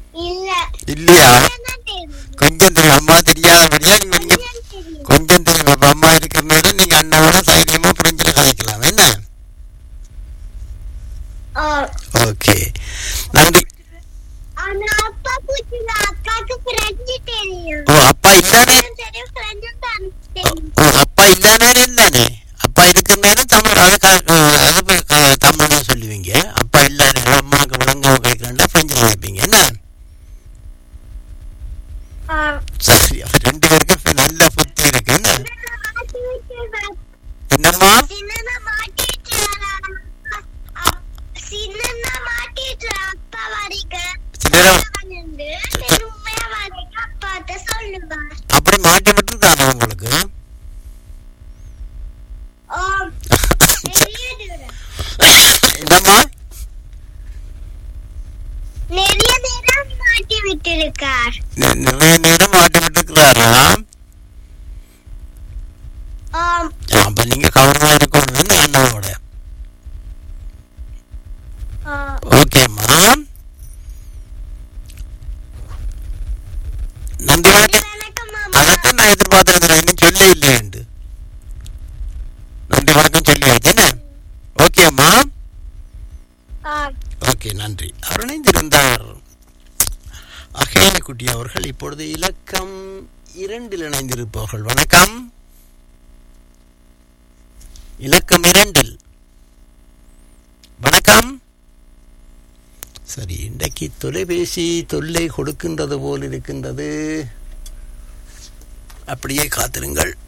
இல்ல இல்லையா தான் தெரியும் கொஞ்சம் தெரியும் அம்மா தெரியாதபடியா நீங்க நீங்க கொஞ்சம் தெரியும் கொஞ்சம் தெரியும் அப்ப அம்மா இருக்கிறனால நீங்க அண்ணாவோட தைரியமா புரிஞ்சுட்டு கதைக்கலாம் என்ன ஆ, ஓகே நன்றி ஆனா அப்பா பூச்சில அக்காக்கு ஃப்ரெண்ட் தெரியும் ஓ அப்பா இல்லானே தெரியும் ஃப்ரெண்ட் தான் ஓ தெரியும் ஓ, அப்பா இல்லானே தானே அப்பா இருக்கிறனால தமிழ் அது க- அது ப- க- தமிழ் தான் சொல்லுவீங்க அப்பா இல்லாத அம்மாவுக்கு விளங்க கேட்கறா ஃப்ரெஞ்சு கேட்பீங்க என்ன ஆ, சரி அப்ப ரெண்டு பேருக்கும் இப்ப நல்ல புத்தி இருக்கு என்ன மாட்டி விட்டு என்னம்மா சின்னதா மாட்டிட்டு சின்னதா மாட்டிட்டு அப்பா வரைக்க சின்னதா வந்து பெருமையா வரைக்க அப்பாட்ட சொல்லுவா அப்படி மாட்டி விட்டுருக்காங்க உங்களுக்கு ஆ, நிறைய தூரம் என்னம்மா நிறைய நேரம் மாட்டி விட்டிருக்கார் நி- நிறைய நேரம் மாட்டி விட்டுருக்கிறாரா ஆம் அப்ப நீங்க கவனமா இருக்கணும் என்ன அண்ணாவோட ஆ, ஓகேம்மா நன்றி வணக்கம் வணக்கம் மாமா அதைத்தான் நான் எதிர்பார்த்திருக்கிறேன் இன்னும் சொல்ல இல்லையேண்டு நன்றி வணக்கம் சொல்லி என்ன ஓகேம்மா ஆ, ஓகே நன்றி அவர் இணைந்திருந்தார் அகேனக்குட்டி அவர்கள் இப்பொழுது இலக்கம் இரண்டில் இணைந்திருப்பவர்கள் வணக்கம் இலக்கம் இரண்டில் வணக்கம் சரி இன்றைக்கு தொலைபேசி தொல்லை கொடுக்கின்றது போல் இருக்கின்றது அப்படியே காத்திருங்கள்